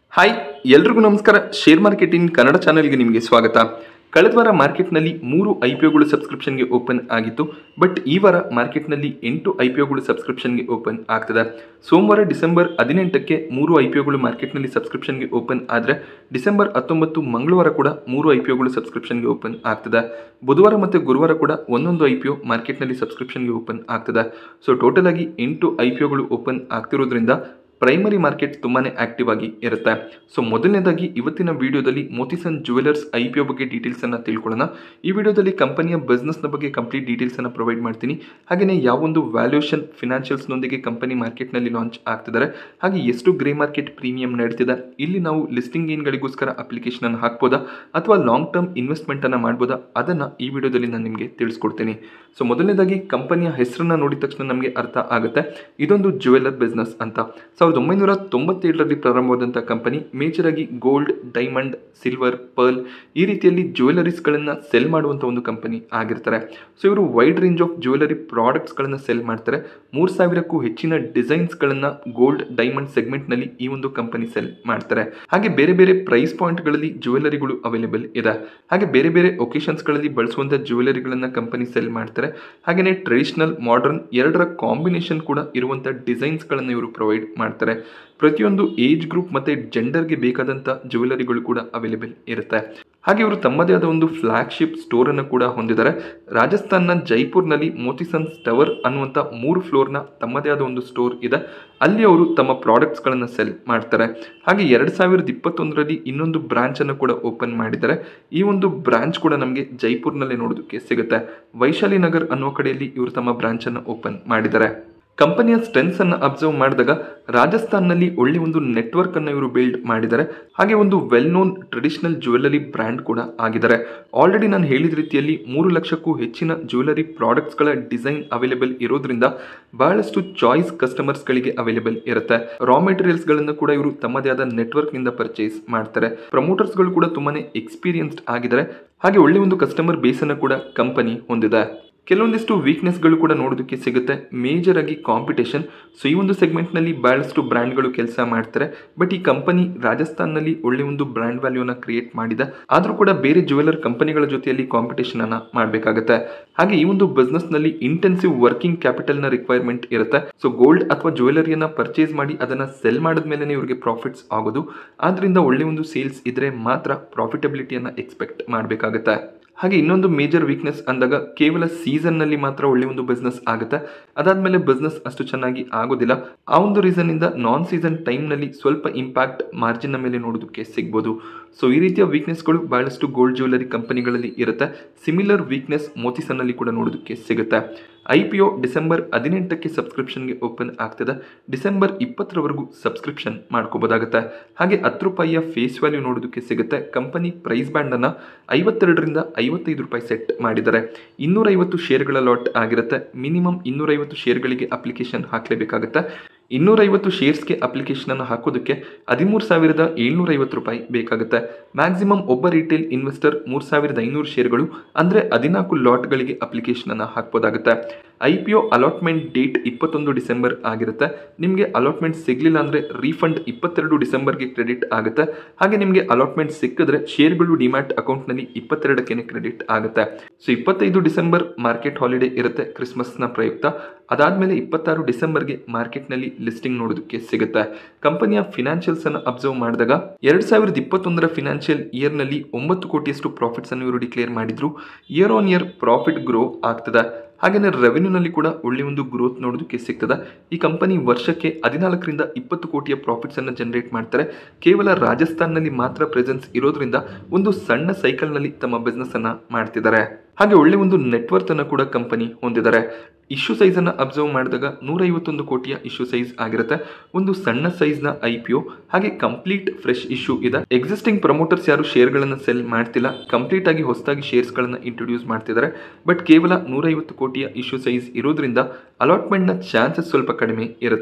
hi ಎಲ್ರಿಗೂ ನಮಸ್ಕಾರ share market in Kannada ಚಾನೆಲ್ಗೆ ನಿಮಗೆ ಸ್ವಾಗತ ಕಳೆದ ವಾರ ಮಾರ್ಕೆಟ್ನಲ್ಲಿ ಮೂರು ಐ ಪಿ ಒಗಳು ಸಬ್ಸ್ಕ್ರಿಪ್ಷನ್ಗೆ ಓಪನ್ ಆಗಿತ್ತು ಬಟ್ ಈ ವಾರ ಮಾರ್ಕೆಟ್ನಲ್ಲಿ ಎಂಟು ಐ ಪಿ ಒಗಳು ಸಬ್ಸ್ಕ್ರಿಪ್ಷನ್ಗೆ ಓಪನ್ ಆಗ್ತದೆ ಸೋಮವಾರ ಡಿಸೆಂಬರ್ ಹದಿನೆಂಟಕ್ಕೆ ಮೂರು ಐ ಪಿ ಒಗಳು ಮಾರ್ಕೆಟ್ನಲ್ಲಿ ಸಬ್ಸ್ಕ್ರಿಪ್ಷನ್ಗೆ ಓಪನ್ ಆದರೆ ಡಿಸೆಂಬರ್ ಹತ್ತೊಂಬತ್ತು ಮಂಗಳವಾರ ಕೂಡ ಮೂರು ಐ ಪಿ ಒಗಳು ಸಬ್ಸ್ಕ್ರಿಪ್ಷನ್ಗೆ ಓಪನ್ ಆಗ್ತದೆ ಬುಧವಾರ ಮತ್ತು ಗುರುವಾರ ಕೂಡ ಒಂದೊಂದು ಐ ಪಿ ಒ ಮಾರ್ಕೆಟ್ನಲ್ಲಿ ಸಬ್ಸ್ಕ್ರಿಪ್ಷನ್ಗೆ ಓಪನ್ ಆಗ್ತದೆ ಸೊ ಟೋಟಲ್ ಆಗಿ ಎಂಟು ಐ ಪಿ ಒಗಳು ಓಪನ್ ಆಗ್ತಿರೋದ್ರಿಂದ ಪ್ರೈಮರಿ ಮಾರ್ಕೆಟ್ ತುಂಬಾ ಆಕ್ಟಿವ್ ಆಗಿ ಇರುತ್ತೆ ಸೊ ಮೊದಲನೇದಾಗಿ ಇವತ್ತಿನ ವಿಡಿಯೋದಲ್ಲಿ Motisons jewellers I P O ಬಗ್ಗೆ ಡೀಟೇಲ್ಸನ್ನು ತಿಳ್ಕೊಳ್ಳೋಣ ಈ ವಿಡಿಯೋದಲ್ಲಿ ಕಂಪನಿಯ ಬಿಸ್ನೆಸ್ನ ಬಗ್ಗೆ ಕಂಪ್ಲೀಟ್ ಡೀಟೇಲ್ಸನ್ನು ಪ್ರೊವೈಡ್ ಮಾಡ್ತೀನಿ ಹಾಗೆಯೇ ಯಾವೊಂದು ವ್ಯಾಲ್ಯೂಷನ್ ಫಿನಾನ್ಷಿಯಲ್ಸ್ನೊಂದಿಗೆ ಕಂಪನಿ ಮಾರ್ಕೆಟ್ನಲ್ಲಿ ಲಾಂಚ್ ಆಗ್ತಿದ್ದಾರೆ ಹಾಗೆ ಎಷ್ಟು ಗ್ರೇ ಮಾರ್ಕೆಟ್ ಪ್ರೀಮಿಯಂ ನಡೀತಿದೆ ಇಲ್ಲಿ ನಾವು ಲಿಸ್ಟಿಂಗ್ ಗೇನ್ಗಳಿಗೋಸ್ಕರ ಅಪ್ಲಿಕೇಶನ್ ಹಾಕ್ಬೋದಾ ಅಥವಾ ಲಾಂಗ್ ಟರ್ಮ್ ಇನ್ವೆಸ್ಟ್ಮೆಂಟನ್ನು ಮಾಡ್ಬೋದಾ ಅದನ್ನು ಈ ವಿಡಿಯೋದಲ್ಲಿ ನಾನು ನಿಮಗೆ ತಿಳಿಸ್ಕೊಡ್ತೀನಿ ಸೊ ಮೊದಲನೇದಾಗಿ ಕಂಪನಿಯ ಹೆಸರನ್ನ ನೋಡಿದ ತಕ್ಷಣ ನಮಗೆ ಅರ್ಥ ಆಗುತ್ತೆ ಇದೊಂದು ಜುವೆಲರ್ ಬಿಸ್ನೆಸ್ ಅಂತ ಸಾವಿರದ ಒಂಬೈನೂರ ತೊಂಬತ್ತೇಳರಲ್ಲಿ ಪ್ರಾರಂಭವಾದಂಥ ಕಂಪನಿ ಮೇಜರ್ ಆಗಿ ಗೋಲ್ಡ್ ಡೈಮಂಡ್ ಸಿಲ್ವರ್ ಪರ್ಲ್ ಈ ರೀತಿಯಲ್ಲಿ ಜ್ಯುವೆಲರೀಸ್ಗಳನ್ನು ಸೆಲ್ ಮಾಡುವಂಥ ಒಂದು ಕಂಪನಿ ಆಗಿರ್ತಾರೆ ಸೊ ಇವರು ವೈಡ್ ರೇಂಜ್ ಆಫ್ ಜ್ಯುವೆಲರಿ ಪ್ರಾಡಕ್ಟ್ಸ್ಗಳನ್ನು ಸೆಲ್ ಮಾಡ್ತಾರೆ ಮೂರು ಸಾವಿರಕ್ಕೂ ಹೆಚ್ಚಿನ ಡಿಸೈನ್ಸ್ಗಳನ್ನು ಗೋಲ್ಡ್ ಡೈಮಂಡ್ ಸೆಗ್ಮೆಂಟ್ನಲ್ಲಿ ಈ ಒಂದು ಕಂಪನಿ ಸೆಲ್ ಮಾಡ್ತಾರೆ ಹಾಗೆ ಬೇರೆ ಬೇರೆ ಪ್ರೈಸ್ ಪಾಯಿಂಟ್ಗಳಲ್ಲಿ ಜ್ಯುವೆಲರಿಗಳು ಅವೈಲೇಬಲ್ ಇದೆ ಹಾಗೆ ಬೇರೆ ಬೇರೆ ಒಕೇಶನ್ಸ್ಗಳಲ್ಲಿ ಬಳಸುವಂಥ ಜ್ಯುವೆಲರಿಗಳನ್ನು ಕಂಪನಿ ಸೆಲ್ ಮಾಡ್ತಾರೆ ಹಾಗೆಯೇ ಟ್ರೆಡಿಷನಲ್ ಮಾಡರ್ನ್ ಎರಡರ ಕಾಂಬಿನೇಷನ್ ಕೂಡ ಇರುವಂಥ ಡಿಸೈನ್ಸ್ಗಳನ್ನು ಇವರು ಪ್ರೊವೈಡ್ ಮಾಡ್ತಾರೆ ಪ್ರತಿಯೊಂದು ಏಜ್ ಗ್ರೂಪ್ ಮತ್ತು ಜೆಂಡರ್ಗೆ ಬೇಕಾದಂಥ ಜ್ಯುವೆಲರಿಗಳು ಕೂಡ ಅವೈಲೇಬಲ್ ಇರುತ್ತೆ ಹಾಗೆ ಇವರು ತಮ್ಮದೇ ಆದ ಒಂದು ಫ್ಲಾಗ್ಶಿಪ್ ಸ್ಟೋರನ್ನು ಕೂಡ ಹೊಂದಿದ್ದಾರೆ ರಾಜಸ್ಥಾನ್ನ ಜೈಪುರ್ನಲ್ಲಿ ಮೋತಿಸನ್ಸ್ ಟವರ್ ಅನ್ನುವಂಥ ಮೂರು ಫ್ಲೋರ್ನ ತಮ್ಮದೇ ಆದ ಒಂದು ಸ್ಟೋರ್ ಇದೆ ಅಲ್ಲಿ ಅವರು ತಮ್ಮ ಪ್ರಾಡಕ್ಟ್ಸ್ಗಳನ್ನು ಸೆಲ್ ಮಾಡ್ತಾರೆ ಹಾಗೆ ಎರಡು ಸಾವಿರದ ಇಪ್ಪತ್ತೊಂದರಲ್ಲಿ ಇನ್ನೊಂದು ಬ್ರಾಂಚನ್ನು ಕೂಡ ಓಪನ್ ಮಾಡಿದ್ದಾರೆ ಈ ಒಂದು ಬ್ರಾಂಚ್ ಕೂಡ ನಮಗೆ ಜೈಪುರ್ನಲ್ಲೇ ನೋಡೋದಕ್ಕೆ ಸಿಗುತ್ತೆ ವೈಶಾಲಿ ನಗರ್ ಅನ್ನುವ ಕಡೆಯಲ್ಲಿ ಇವರು ತಮ್ಮ ಬ್ರಾಂಚನ್ನು ಓಪನ್ ಮಾಡಿದ್ದಾರೆ ಕಂಪನಿಯ ಸ್ಟ್ರೆಂತ್ಸ್ ಅನ್ನು ಅಬ್ಸರ್ವ್ ಮಾಡಿದಾಗ ರಾಜಸ್ಥಾನ್ನಲ್ಲಿ ಒಳ್ಳೆ ಒಂದು ನೆಟ್ವರ್ಕ್ ಅನ್ನು ಇವರು ಬಿಲ್ಡ್ ಮಾಡಿದ್ದಾರೆ ಹಾಗೆ ಒಂದು well known traditional jewellery brand ಕೂಡ ಆಗಿದ್ದಾರೆ ಆಲ್ರೆಡಿ ನಾನು ಹೇಳಿದ ರೀತಿಯಲ್ಲಿ ಮೂರು ಲಕ್ಷಕ್ಕೂ ಹೆಚ್ಚಿನ ಜ್ಯುವೆಲರಿ ಪ್ರಾಡಕ್ಟ್ಸ್ಗಳ ಡಿಸೈನ್ ಅವೈಲೇಬಲ್ ಇರೋದ್ರಿಂದ ಬಹಳಷ್ಟು ಚಾಯ್ಸ್ ಕಸ್ಟಮರ್ಸ್ಗಳಿಗೆ ಅವೈಲೇಬಲ್ ಇರುತ್ತೆ ರಾ ಮೆಟೀರಿಯಲ್ಸ್ಗಳನ್ನು ಕೂಡ ಇವರು ತಮ್ಮದೇ ಆದ ನೆಟ್ವರ್ಕ್ನಿಂದ ಪರ್ಚೇಸ್ ಮಾಡ್ತಾರೆ ಪ್ರಮೋಟರ್ಸ್ಗಳು ಕೂಡ ತುಂಬಾನೇ ಎಕ್ಸ್ಪೀರಿಯನ್ಸ್ಡ್ ಆಗಿದ್ದಾರೆ ಹಾಗೆ ಒಳ್ಳೆ ಒಂದು ಕಸ್ಟಮರ್ ಬೇಸನ್ನು ಕೂಡ ಕಂಪನಿ ಹೊಂದಿದೆ ಕೆಲವೊಂದಿಷ್ಟು ವೀಕ್ನೆಸ್ಗಳು ಕೂಡ ನೋಡೋದಕ್ಕೆ ಸಿಗುತ್ತೆ ಮೇಜರ್ ಆಗಿ ಕಾಂಪಿಟೇಷನ್ ಸೊ ಈ ಒಂದು ಸೆಗ್ಮೆಂಟ್ನಲ್ಲಿ ಬಹಳಷ್ಟು ಬ್ರ್ಯಾಂಡ್ಗಳು ಕೆಲಸ ಮಾಡ್ತಾರೆ ಬಟ್ ಈ ಕಂಪನಿ ರಾಜಸ್ಥಾನ್ನಲ್ಲಿ ಒಳ್ಳೆ ಒಂದು ಬ್ರ್ಯಾಂಡ್ ವ್ಯಾಲ್ಯೂನ ಕ್ರಿಯೇಟ್ ಮಾಡಿದೆ ಆದರೂ ಕೂಡ ಬೇರೆ ಜ್ಯುವೆಲರ್ ಕಂಪನಿಗಳ ಜೊತೆಯಲ್ಲಿ ಕಾಂಪಿಟೇಷನ್ ಅನ್ನ ಮಾಡಬೇಕಾಗುತ್ತೆ ಹಾಗೆ ಈ ಒಂದು ಬಿಸ್ನೆಸ್ನಲ್ಲಿ ಇಂಟೆನ್ಸಿವ್ ವರ್ಕಿಂಗ್ ಕ್ಯಾಪಿಟಲ್ನ ರಿಕ್ವೈರ್ಮೆಂಟ್ ಇರುತ್ತೆ ಸೊ ಗೋಲ್ಡ್ ಅಥವಾ ಜ್ಯುವೆಲರಿಯನ್ನ ಪರ್ಚೇಸ್ ಮಾಡಿ ಅದನ್ನ ಸೆಲ್ ಮಾಡಿದ್ಮೇಲೆ ಇವರಿಗೆ ಪ್ರಾಫಿಟ್ಸ್ ಆಗೋದು ಆದ್ರಿಂದ ಒಳ್ಳೆ ಒಂದು ಸೇಲ್ಸ್ ಇದ್ರೆ ಮಾತ್ರ ಪ್ರಾಫಿಟಬಿಲಿಟಿಯನ್ನ ಎಕ್ಸ್ಪೆಕ್ಟ್ ಮಾಡಬೇಕಾಗುತ್ತೆ ಹಾಗೆ ಇನ್ನೊಂದು ಮೇಜರ್ ವೀಕ್ನೆಸ್ ಅಂದಾಗ ಕೇವಲ ಸೀಸನ್ನಲ್ಲಿ ಮಾತ್ರ ಒಳ್ಳೆ ಒಂದು ಬಿಸ್ನೆಸ್ ಆಗುತ್ತೆ ಅದಾದಮೇಲೆ ಬಿಸ್ನೆಸ್ ಅಷ್ಟು ಚೆನ್ನಾಗಿ ಆಗೋದಿಲ್ಲ ಆ ಒಂದು ರೀಸನ್ನಿಂದ ನಾನ್ ಸೀಸನ್ ಟೈಮ್ನಲ್ಲಿ ಸ್ವಲ್ಪ ಇಂಪ್ಯಾಕ್ಟ್ ಮಾರ್ಜಿನ್ನ ಮೇಲೆ ನೋಡೋದಕ್ಕೆ ಸಿಗ್ಬೋದು ಸೊ ಈ ರೀತಿಯ ವೀಕ್ನೆಸ್ಗಳು ಬಹಳಷ್ಟು ಗೋಲ್ಡ್ ಜ್ಯುವೆಲರಿ ಕಂಪನಿಗಳಲ್ಲಿ ಇರುತ್ತೆ ಸಿಮಿಲರ್ ವೀಕ್ನೆಸ್ ಮೋತಿಸನ್ನಲ್ಲಿ ಕೂಡ ನೋಡೋದಕ್ಕೆ ಸಿಗುತ್ತೆ ಐ ಪಿ ಒ ಡಿಸೆಂಬರ್ ಹದಿನೆಂಟಕ್ಕೆ ಸಬ್ಸ್ಕ್ರಿಪ್ಷನ್ಗೆ ಓಪನ್ ಆಗ್ತದೆ ಡಿಸೆಂಬರ್ ಇಪ್ಪತ್ತರವರೆಗೂ ಸಬ್ಸ್ಕ್ರಿಪ್ಷನ್ ಮಾಡ್ಕೋಬೋದಾಗುತ್ತೆ ಹಾಗೆ ಹತ್ತು ರೂಪಾಯಿಯ ಫೇಸ್ ವ್ಯಾಲ್ಯೂ ನೋಡೋದಕ್ಕೆ ಸಿಗುತ್ತೆ ಕಂಪನಿ ಪ್ರೈಸ್ ಬ್ಯಾಂಡನ್ನು ಐವತ್ತೆರಡರಿಂದ ಐವತ್ತೈದು ರೂಪಾಯಿ ಸೆಟ್ ಮಾಡಿದ್ದಾರೆ ಇನ್ನೂರೈವತ್ತು ಶೇರ್ಗಳ ಲಾಟ್ ಆಗಿರುತ್ತೆ ಮಿನಿಮಮ್ ಇನ್ನೂರೈವತ್ತು ಶೇರ್ಗಳಿಗೆ ಅಪ್ಲಿಕೇಶನ್ ಹಾಕಲೇಬೇಕಾಗುತ್ತೆ ಇನ್ನೂರೈವತ್ತು ಶೇರ್ಸ್ಗೆ ಅಪ್ಲಿಕೇಶನನ್ನು ಹಾಕೋದಕ್ಕೆ ಹದಿಮೂರು ಸಾವಿರದ ಏಳ್ನೂರೈವತ್ತು ರೂಪಾಯಿ ಬೇಕಾಗುತ್ತೆ ಮ್ಯಾಕ್ಸಿಮಮ್ ಒಬ್ಬ ರಿಟೇಲ್ ಇನ್ವೆಸ್ಟರ್ ಮೂರು ಸಾವಿರದ ಐನೂರು ಶೇರ್ಗಳು ಅಂದರೆ ಹದಿನಾಲ್ಕು ಲಾಟ್ಗಳಿಗೆ ಅಪ್ಲಿಕೇಶನನ್ನು ಹಾಕ್ಬೋದಾಗುತ್ತೆ I P O allotment date ಇಪ್ಪತ್ತೊಂದು ಡಿಸೆಂಬರ್ ಆಗಿರುತ್ತೆ ನಿಮಗೆ ಅಲಾಟ್ಮೆಂಟ್ ಸಿಗಲಿಲ್ಲ ಅಂದರೆ ರೀಫಂಡ್ ಇಪ್ಪತ್ತೆರಡು ಡಿಸೆಂಬರ್ಗೆ ಕ್ರೆಡಿಟ್ ಆಗುತ್ತೆ ಹಾಗೆ ನಿಮಗೆ ಅಲಾಟ್ಮೆಂಟ್ ಸಿಕ್ಕಿದ್ರೆ ಶೇರ್ಗಳು ಡಿಮ್ಯಾಟ್ ಅಕೌಂಟ್ನಲ್ಲಿ ಇಪ್ಪತ್ತೆರಡಕ್ಕೆ ಕ್ರೆಡಿಟ್ ಆಗುತ್ತೆ ಸೊ ಇಪ್ಪತ್ತೈದು ಡಿಸೆಂಬರ್ ಮಾರ್ಕೆಟ್ ಹಾಲಿಡೇ ಇರುತ್ತೆ ಕ್ರಿಸ್ಮಸ್ನ ಪ್ರಯುಕ್ತ ಅದಾದಮೇಲೆ ಇಪ್ಪತ್ತಾರು ಡಿಸೆಂಬರ್ಗೆ ಮಾರ್ಕೆಟ್ನಲ್ಲಿ ಲಿಸ್ಟಿಂಗ್ ನೋಡೋದಕ್ಕೆ ಸಿಗುತ್ತೆ ಕಂಪನಿಯ ಫಿನಾನ್ಷಿಯಲ್ಸ್ ಅನ್ನು ಅಬ್ಸರ್ವ್ ಮಾಡಿದಾಗ ಎರಡ್ ಸಾವಿರದ ಇಪ್ಪತ್ತೊಂದರ ಫಿನಾನ್ಷಿಯಲ್ ಇಯರ್ನಲ್ಲಿ ಒಂಬತ್ತು ಕೋಟಿಯಷ್ಟು ಪ್ರಾಫಿಟ್ಸ್ ಅನ್ನು ಇವರು ಡಿಕ್ಲೇರ್ ಮಾಡಿದ್ರು year on year profit grow ಆಗ್ತದೆ ಹಾಗೆಯೇ ರೆವೆನ್ಯೂನಲ್ಲಿ ಕೂಡ ಒಳ್ಳೆ ಒಂದು ಗ್ರೋತ್ ನೋಡೋದಕ್ಕೆ ಸಿಗ್ತದೆ ಈ ಕಂಪನಿ ವರ್ಷಕ್ಕೆ ಹದಿನಾಲ್ಕರಿಂದ ಇಪ್ಪತ್ತು ಕೋಟಿಯ ಪ್ರಾಫಿಟ್ಸ್ ಅನ್ನು ಜನರೇಟ್ ಮಾಡ್ತಾರೆ ಕೇವಲ ರಾಜಸ್ಥಾನ್ನಲ್ಲಿ ಮಾತ್ರ ಪ್ರೆಸೆನ್ಸ್ ಇರೋದ್ರಿಂದ ಒಂದು ಸಣ್ಣ ಸೈಕಲ್ನಲ್ಲಿ ತಮ್ಮ ಬಿಸ್ನೆಸ್ ಅನ್ನ ಮಾಡ್ತಿದ್ದಾರೆ ಹಾಗೆ ಒಳ್ಳೆ ಒಂದು ನೆಟ್ವರ್ಕ್ ಅನ್ನು ಕೂಡ ಕಂಪನಿ ಹೊಂದಿದ್ದಾರೆ ಇಶ್ಯೂ ಸೈಜ್ ಅನ್ನು ಅಬ್ಸರ್ವ್ ಮಾಡಿದಾಗ ನೂರ ಐವತ್ತೊಂದು ಕೋಟಿಯ ಇಶ್ಯೂ ಸೈಜ್ ಆಗಿರುತ್ತೆ ಒಂದು ಸಣ್ಣ ಸೈಜ್ನ ಐ ಪಿ ಒ ಹಾಗೆ ಕಂಪ್ಲೀಟ್ ಫ್ರೆಶ್ ಇಶ್ಯೂ ಇದೆ ಎಕ್ಸಿಸ್ಟಿಂಗ್ ಪ್ರಮೋಟರ್ಸ್ ಯಾರು ಶೇರ್ಗಳನ್ನು ಸೆಲ್ ಮಾಡ್ತಿಲ್ಲ ಕಂಪ್ಲೀಟ್ ಆಗಿ ಹೊಸದಾಗಿ ಶೇರ್ಸ್ಗಳನ್ನು ಇಂಟ್ರೊಡ್ಯೂಸ್ ಮಾಡ್ತಿದ್ದಾರೆ ಬಟ್ ಕೇವಲ ನೂರೈವತ್ತು ಕೋಟಿಯ ಇಶ್ಯೂ ಸೈಜ್ ಇರೋದ್ರಿಂದ ಅಲಾಟ್ಮೆಂಟ್ನ ಚಾನ್ಸಸ್ ಸ್ವಲ್ಪ ಕಡಿಮೆ ಇರುತ್ತೆ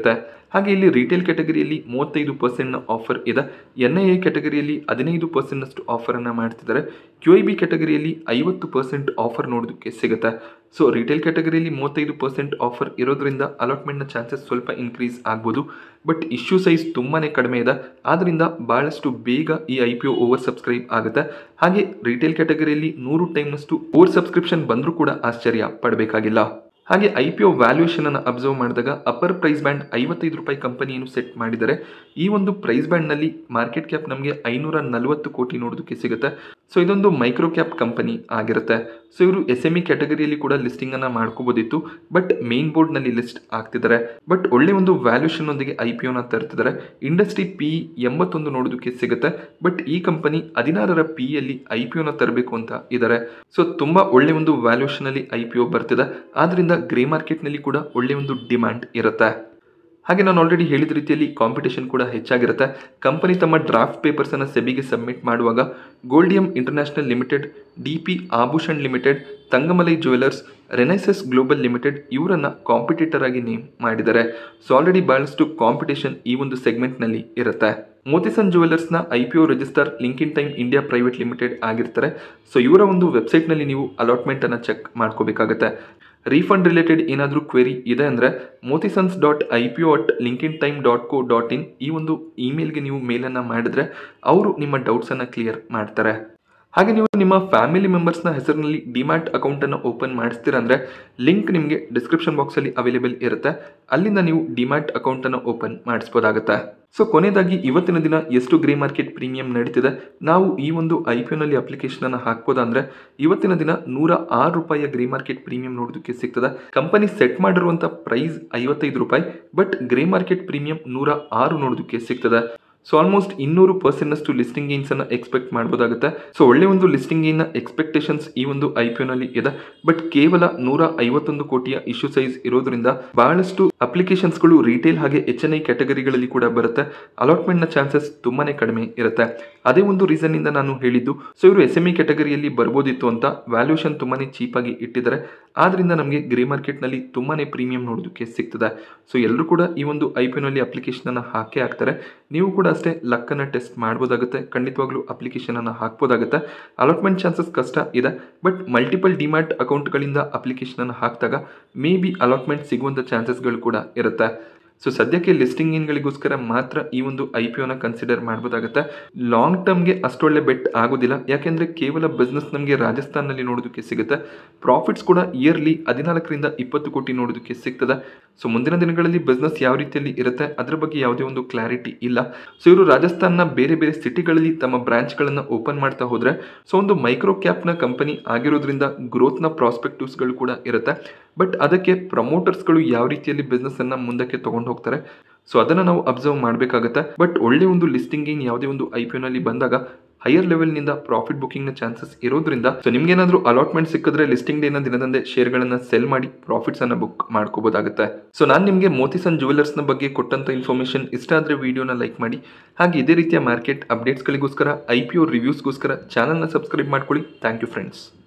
ಹಾಗೆ ಇಲ್ಲಿ ರಿಟೇಲ್ ಕ್ಯಾಟಗರಿಯಲ್ಲಿ ಮೂವತ್ತೈದು ಪರ್ಸೆಂಟ್ನ ಆಫರ್ ಇದೆ ಎನ್ ಐ ಎ ಕ್ಯಾಟಗರಿಯಲ್ಲಿ ಹದಿನೈದು ಪರ್ಸೆಂಟ್ನಷ್ಟು ಆಫರನ್ನು ಮಾಡ್ತಿದ್ದಾರೆ ಕ್ಯೂ ಐ ಬಿ ಕ್ಯಾಟಗರಿಯಲ್ಲಿ ಐವತ್ತು ಪರ್ಸೆಂಟ್ ಆಫರ್ ನೋಡೋದಕ್ಕೆ ಸಿಗುತ್ತೆ ಸೊ ರಿಟೇಲ್ ಕ್ಯಾಟಗರಿಯಲ್ಲಿ ಮೂವತ್ತೈದು ಪರ್ಸೆಂಟ್ ಆಫರ್ ಇರೋದ್ರಿಂದ ಅಲಾಟ್ಮೆಂಟ್ನ ಚಾನ್ಸಸ್ ಸ್ವಲ್ಪ ಇನ್ಕ್ರೀಸ್ ಆಗ್ಬೋದು ಬಟ್ ಇಶ್ಯೂ ಸೈಜ್ ತುಂಬಾ ಕಡಿಮೆ ಇದೆ ಆದ್ದರಿಂದ ಭಾಳಷ್ಟು ಬೇಗ ಈ I P O oversubscribe ಆಗುತ್ತೆ ಹಾಗೆ ರಿಟೇಲ್ ಕ್ಯಾಟಗರಿಯಲ್ಲಿ ನೂರು ಟೈಮ್ನಷ್ಟು ಓವರ್ ಸಬ್ಸ್ಕ್ರಿಪ್ಷನ್ ಬಂದರೂ ಕೂಡ ಆಶ್ಚರ್ಯ ಪಡಬೇಕಾಗಿಲ್ಲ ಹಾಗೆ ಐ ಪಿ ಒ ವ್ಯಾಲ್ಯೂಯೇಷನ್ ಅನ್ನು ಅಬ್ಸರ್ವ್ ಮಾಡಿದಾಗ ಅಪ್ಪರ್ ಪ್ರೈಸ್ ಬ್ಯಾಂಡ್ ಐವತ್ತೈದು ರೂಪಾಯಿ ಕಂಪನಿಯನ್ನು ಸೆಟ್ ಮಾಡಿದರೆ ಈ ಒಂದು ಪ್ರೈಸ್ ಬ್ಯಾಂಡ್ನಲ್ಲಿ ಮಾರ್ಕೆಟ್ ಕ್ಯಾಪ್ ನಮಗೆ ಐನೂರ ನಲವತ್ತು ಕೋಟಿ ನೋಡೋದಕ್ಕೆ ಸಿಗುತ್ತೆ ಸೊ ಇದೊಂದು ಮೈಕ್ರೋ ಕ್ಯಾಪ್ ಕಂಪನಿ ಆಗಿರುತ್ತೆ ಸೊ ಇವರು ಎಸ್ ಎಮ್ ಇ ಕ್ಯಾಟಗರಿಯಲ್ಲಿ ಕೂಡ ಲಿಸ್ಟಿಂಗ್ ಅನ್ನ ಮಾಡ್ಕೋಬೋದಿತ್ತು ಬಟ್ ಮೇನ್ ಬೋರ್ಡ್ ನಲ್ಲಿ ಲಿಸ್ಟ್ ಆಗ್ತಿದ್ದಾರೆ ಬಟ್ ಒಳ್ಳೆ ಒಂದು ವ್ಯಾಲ್ಯೂಷನ್ ಒಂದಿಗೆ ಐ ಪಿ ಒನ ತರ್ತಿದ್ದಾರೆ ಇಂಡಸ್ಟ್ರಿ ಪಿ ಎಂಬತ್ತೊಂದು ನೋಡೋದಕ್ಕೆ ಸಿಗುತ್ತೆ ಬಟ್ ಈ ಕಂಪನಿ ಹದಿನಾರರ ಪಿ ಅಲ್ಲಿ ಐ ಪಿ ಒನ ತರಬೇಕು ಅಂತ ಇದ್ದಾರೆ ಸೊ ತುಂಬಾ ಒಳ್ಳೆ ಒಂದು ವ್ಯಾಲ್ಯೂಷನ್ ಅಲ್ಲಿ ಐ ಪಿ ಒ ಬರ್ತಿದೆ ಆದ್ರಿಂದ ಗ್ರೇ ಮಾರ್ಕೆಟ್ ನಲ್ಲಿ ಕೂಡ ಒಳ್ಳೆ ಒಂದು ಡಿಮ್ಯಾಂಡ್ ಇರುತ್ತೆ ಹಾಗೆ ನಾನು ಆಲ್ರೆಡಿ ಹೇಳಿದ ರೀತಿಯಲ್ಲಿ ಕಾಂಪಿಟೇಷನ್ ಕೂಡ ಹೆಚ್ಚಾಗಿರುತ್ತೆ ಕಂಪನಿ ತಮ್ಮ ಡ್ರಾಫ್ಟ್ ಪೇಪರ್ಸನ್ನು ಸೆಬಿಗೆ ಸಬ್ಮಿಟ್ ಮಾಡುವಾಗ Goldiam International Limited D P Abhushan Limited Thangamalai jewellers Renaissance Global Limited ಇವರನ್ನು ಕಾಂಪಿಟೇಟರ್ ಆಗಿ ನೇಮ್ ಮಾಡಿದ್ದಾರೆ ಸೊ ಆಲ್ರೆಡಿ ಬಹಳಷ್ಟು ಕಾಂಪಿಟೇಷನ್ ಈ ಒಂದು ಸೆಗ್ಮೆಂಟ್ನಲ್ಲಿ ಇರುತ್ತೆ ಮೋತಿಸನ್ ಜ್ಯುವೆಲರ್ಸ್ನ I P O register link in time India private limited ಆಗಿರ್ತಾರೆ ಸೊ ಇವರ ಒಂದು ವೆಬ್ಸೈಟ್ನಲ್ಲಿ ನೀವು ಅಲಾಟ್ಮೆಂಟನ್ನು ಚೆಕ್ ಮಾಡ್ಕೋಬೇಕಾಗತ್ತೆ ರೀಫಂಡ್ ರಿಲೇಟೆಡ್ ಏನಾದರೂ ಕ್ವೆರಿ ಇದೆ ಅಂದರೆ Motisons dot I P O at link in time dot co dot in ಈ ಒಂದು ಇಮೇಲ್ಗೆ ನೀವು ಮೇಲನ್ನು ಮಾಡಿದ್ರೆ ಅವರು ನಿಮ್ಮ ಡೌಟ್ಸನ್ನು ಕ್ಲಿಯರ್ ಮಾಡ್ತಾರೆ ಹಾಗೆ ನೀವು ನಿಮ್ಮ ಫ್ಯಾಮಿಲಿ ಮೆಂಬರ್ಸ್ನ ಹೆಸರಿನಲ್ಲಿ ಡಿಮ್ಯಾಟ್ ಅಕೌಂಟನ್ನು ಓಪನ್ ಮಾಡಿಸ್ತೀರ ಅಂದರೆ ಲಿಂಕ್ ನಿಮಗೆ ಡಿಸ್ಕ್ರಿಪ್ಷನ್ ಬಾಕ್ಸಲ್ಲಿ ಅವೈಲೇಬಲ್ ಇರುತ್ತೆ ಅಲ್ಲಿಂದ ನೀವು ಡಿಮ್ಯಾಟ್ ಅಕೌಂಟನ್ನು ಓಪನ್ ಮಾಡಿಸ್ಬೋದಾಗುತ್ತೆ ಸೊ ಕೊನೆಯದಾಗಿ ಇವತ್ತಿನ ದಿನ ಎಷ್ಟು ಗ್ರೇ ಮಾರ್ಕೆಟ್ ಪ್ರೀಮಿಯಂ ನಡೀತಿದೆ ನಾವು ಈ ಒಂದು ಐ ಪಿ ಒನಲ್ಲಿ ಅಪ್ಲಿಕೇಶನನ್ನು ಹಾಕ್ಬೋದಾ ಅಂದರೆ ಇವತ್ತಿನ ದಿನ ನೂರ ಆರು ರೂಪಾಯಿಯ ಗ್ರೇ ಮಾರ್ಕೆಟ್ ಪ್ರೀಮಿಯಂ ನೋಡೋದಕ್ಕೆ ಸಿಗ್ತದೆ ಕಂಪನಿ ಸೆಟ್ ಮಾಡಿರುವಂಥ ಪ್ರೈಸ್ ಐವತ್ತೈದು ರೂಪಾಯಿ ಬಟ್ ಗ್ರೇ ಮಾರ್ಕೆಟ್ ಪ್ರೀಮಿಯಂ ನೂರ ಆರು ನೋಡೋದಕ್ಕೆ ಸಿಗ್ತದೆ ಸೊ ಆಲ್ಮೋಸ್ಟ್ ಇನ್ನೂರು ಪರ್ಸೆಂಟ್ನಷ್ಟು ಲಿಸ್ಟಿಂಗ್ ಗೇನ್ಸ್ ಅನ್ನ ಎಕ್ಸ್ಪೆಕ್ಟ್ ಮಾಡ್ಬೋದಾಗುತ್ತೆ ಸೊ ಒಳ್ಳೆ ಒಂದು ಲಿಸ್ಟಿಂಗ್ ಗೇನ್ ಎಕ್ಸ್ಪೆಕ್ಟೇಷನ್ಸ್ ಈ ಒಂದು ಐ ಪಿ ನಲ್ಲಿ ಇದೆ ಬಟ್ ಕೇವಲ ನೂರ ಐವತ್ತೊಂದು ಕೋಟಿಯ ಇಶ್ಯೂ ಸೈಜ್ ಇರೋದ್ರಿಂದ ಬಹಳಷ್ಟು ಅಪ್ಲಿಕೇಶನ್ಸ್ಗಳು ರಿಟೇಲ್ ಹಾಗೆ ಎಚ್ ಎನ್ ಐ ಕ್ಯಾಟಗರಿಗಳಲ್ಲಿ ಕೂಡ ಬರುತ್ತೆ ಅಲಾಟ್ಮೆಂಟ್ನ ಚಾನ್ಸಸ್ ತುಂಬಾನೇ ಕಡಿಮೆ ಇರುತ್ತೆ ಅದೇ ಒಂದು ರೀಸನ್ ಇಂದ ನಾನು ಹೇಳಿದ್ದು ಸೊ ಇವರು ಎಸ್ ಎಮ್ ಇ ಕ್ಯಾಟಗರಿಯಲ್ಲಿ ಬರ್ಬೋದಿತ್ತು ಅಂತ ವ್ಯಾಲ್ಯೂಷನ್ ತುಂಬಾನೇ ಚೀಪ್ ಆಗಿ ಇಟ್ಟಿದ್ದಾರೆ ಆದ್ರಿಂದ ನಮಗೆ ಗ್ರೇ ಮಾರ್ಕೆಟ್ನಲ್ಲಿ ತುಂಬಾನೇ ಪ್ರೀಮಿಯಂ ನೋಡೋದಕ್ಕೆ ಸಿಗ್ತದೆ ಸೊ ಎಲ್ಲರೂ ಕೂಡ ಈ ಒಂದು ಐ ಪಿ ನಲ್ಲಿ ಅಪ್ಲಿಕೇಶನ್ ಅನ್ನ ಹಾಕೇ ಹಾಕ್ತಾರೆ ನೀವು ಕೂಡ ಅಷ್ಟೇ ಲಕ್ಕನ್ನು ಟೆಸ್ಟ್ ಮಾಡ್ಬೋದಾಗುತ್ತೆ ಖಂಡಿತವಾಗ್ಲೂ ಅಪ್ಲಿಕೇಶನನ್ನು ಹಾಕ್ಬೋದಾಗುತ್ತೆ ಅಲಾಟ್ಮೆಂಟ್ ಚಾನ್ಸಸ್ ಕಷ್ಟ ಇದೆ ಬಟ್ ಮಲ್ಟಿಪಲ್ ಡಿಮ್ಯಾಟ್ ಅಕೌಂಟ್ಗಳಿಂದ ಅಪ್ಲಿಕೇಶನನ್ನು ಹಾಕಿದಾಗ ಮೇ ಬಿ ಅಲಾಟ್ಮೆಂಟ್ ಸಿಗುವಂಥ ಚಾನ್ಸಸ್ಗಳು ಕೂಡ ಇರುತ್ತೆ ಸೊ ಸದ್ಯಕ್ಕೆ ಲಿಸ್ಟಿಂಗ್ ಇನ್ಗಳಿಗೋಸ್ಕರ ಮಾತ್ರ ಈ ಒಂದು ಐ ಪಿ ಒನ ಕನ್ಸಿಡರ್ ಮಾಡ್ಬೋದಾಗುತ್ತೆ ಲಾಂಗ್ ಟರ್ಮ್ಗೆ ಅಷ್ಟೊಳ್ಳೆ ಬೆಟ್ ಆಗೋದಿಲ್ಲ ಯಾಕೆಂದರೆ ಕೇವಲ ಬಿಸ್ನೆಸ್ ನಮಗೆ ರಾಜಸ್ಥಾನಲ್ಲಿ ನೋಡೋದಕ್ಕೆ ಸಿಗುತ್ತೆ ಪ್ರಾಫಿಟ್ಸ್ ಕೂಡ ಇಯರ್ಲಿ ಹದಿನಾಲ್ಕರಿಂದ ಇಪ್ಪತ್ತು ಕೋಟಿ ನೋಡೋದಕ್ಕೆ ಸಿಗ್ತದೆ ಸೊ ಮುಂದಿನ ದಿನಗಳಲ್ಲಿ ಬಿಸ್ನೆಸ್ ಯಾವ ರೀತಿಯಲ್ಲಿ ಇರುತ್ತೆ ಅದರ ಬಗ್ಗೆ ಯಾವುದೇ ಒಂದು ಕ್ಲಾರಿಟಿ ಇಲ್ಲ ಸೊ ಇವರು ರಾಜಸ್ಥಾನ್ನ ಬೇರೆ ಬೇರೆ ಸಿಟಿಗಳಲ್ಲಿ ತಮ್ಮ ಬ್ರಾಂಚ್ಗಳನ್ನು ಓಪನ್ ಮಾಡ್ತಾ ಹೋದರೆ ಸೊ ಒಂದು ಮೈಕ್ರೋ ಕ್ಯಾಪ್ನ ಕಂಪನಿ ಆಗಿರೋದ್ರಿಂದ ಗ್ರೋತ್ನ ಪ್ರಾಸ್ಪೆಕ್ಟಿವ್ಸ್ಗಳು ಕೂಡ ಇರುತ್ತೆ ಬಟ್ ಅದಕ್ಕೆ ಪ್ರಮೋಟರ್ಸ್ಗಳು ಯಾವ ರೀತಿಯಲ್ಲಿ ಬಿಸ್ನೆಸ್ಸನ್ನು ಮುಂದಕ್ಕೆ ತಗೊಂಡು ಹೋಗ್ತಾರೆ ಸೊ ಅದನ್ನು ನಾವು ಅಬ್ಸರ್ವ್ ಮಾಡಬೇಕಾಗತ್ತೆ ಬಟ್ ಒಳ್ಳೆ ಒಂದು ಲಿಸ್ಟಿಂಗ್ ಏನು ಯಾವುದೇ ಒಂದು ಐ ಪಿ ನಲ್ಲಿ ಬಂದಾಗ ಹೈಯರ್ ಲೆವೆಲ್ನಿಂದ ಪ್ರಾಫಿಟ್ ಬುಕಿಂಗ್ನ ಚಾನ್ಸಸ್ ಇರೋದ್ರಿಂದ ಸೊ ನಿಮ್ಗೇನಾದರೂ ಅಲಾಟ್ಮೆಂಟ್ ಸಿಕ್ಕಿದ್ರೆ ಲಿಸ್ಟಿಂಗ್ ಡೇನ ದಿನದಂದೇ ಶೇರ್ಗಳನ್ನು ಸೆಲ್ ಮಾಡಿ ಪ್ರಾಫಿಟ್ಸ್ ಅನ್ನ ಬುಕ್ ಮಾಡ್ಕೋಬೋದಾಗುತ್ತೆ ಸೊ ನಾನು ನಿಮಗೆ ಮೋತಿಸನ್ ಜ್ಯುವೆಲರ್ಸ್ನ ಬಗ್ಗೆ ಕೊಟ್ಟಂತ ಇನ್ಫಾರ್ಮೇಷನ್ ಇಷ್ಟ ಆದರೆ ವಿಡಿಯೋನ ಲೈಕ್ ಮಾಡಿ ಹಾಗೆ ಇದೇ ರೀತಿಯ ಮಾರ್ಕೆಟ್ ಅಪ್ಡೇಟ್ಸ್ಗಳಿಗೋಸ್ಕರ ಐ ಪಿ ಒ ರಿವ್ಯೂಸ್ಗೋಸ್ಕರ ಚಾನಲ್ನ ಸಬ್ಸ್ಕ್ರೈಬ್ ಮಾಡ್ಕೊಳ್ಳಿ ಥ್ಯಾಂಕ್ ಯು ಫ್ರೆಂಡ್ಸ್